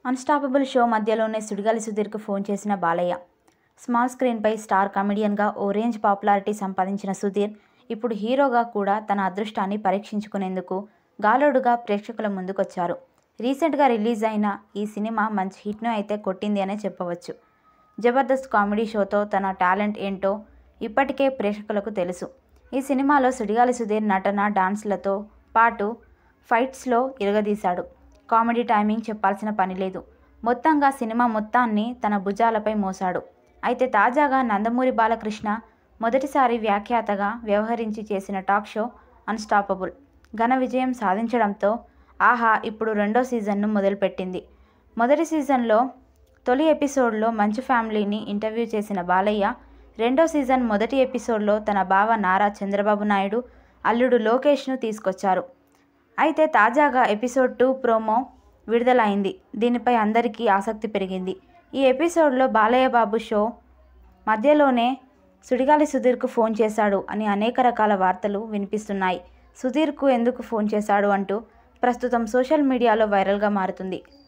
unstoppable show మధ్యలోనే సుడిగాలి సుధీర్కు phone చేసిన బాలయ్య స్మాల్ స్క్రీన్పై స్టార్ కమెడియన్గా ఓ రేంజ్ పాపులారిటీ సంపాదించిన సుధీర్ ఇప్పుడు హీరోగా కూడా తన అదృష్టాన్ని పరీక్షించుకునేందుకు గాలోడుగా ప్రేక్షకుల ముందుకొచ్చారు రీసెంట్గా రిలీజ్ అయిన ఈ సినిమా మంచి హిట్ను అయితే కొట్టింది అనే చెప్పవచ్చు జబర్దస్త్ కామెడీ షోతో తన టాలెంట్ ఏంటో ఇప్పటికే ప్రేక్షకులకు తెలుసు ఈ సినిమాలో సుడిగాలి సుధీర్ నటన డాన్స్లతో పాటు ఫైట్స్లో ఇరగదీశాడు కామెడీ టైమింగ్ చెప్పాల్సిన పని లేదు మొత్తంగా సినిమా మొత్తాన్ని తన భుజాలపై మోశాడు అయితే తాజాగా నందమూరి బాలకృష్ణ మొదటిసారి వ్యాఖ్యాతగా వ్యవహరించి చేసిన టాక్ షో అన్స్టాపబుల్ ఘన విజయం సాధించడంతో ఆహా ఇప్పుడు రెండో సీజన్ను మొదలుపెట్టింది మొదటి సీజన్లో తొలి ఎపిసోడ్లో మంచు ఫ్యామిలీని ఇంటర్వ్యూ చేసిన బాలయ్య రెండో సీజన్ మొదటి ఎపిసోడ్లో తన బావ నారా చంద్రబాబు నాయుడు అల్లుడు లోకేష్ను తీసుకొచ్చారు అయితే తాజాగా ఎపిసోడ్ టూ ప్రోమో విడుదలైంది దీనిపై అందరికీ ఆసక్తి పెరిగింది ఈ ఎపిసోడ్లో బాలయ్య బాబు షో మధ్యలోనే సుడిగాలి సుధీర్కు ఫోన్ చేశాడు అని అనేక రకాల వార్తలు వినిపిస్తున్నాయి సుధీర్కు ఎందుకు ఫోన్ చేశాడు అంటూ ప్రస్తుతం సోషల్ మీడియాలో వైరల్గా మారుతుంది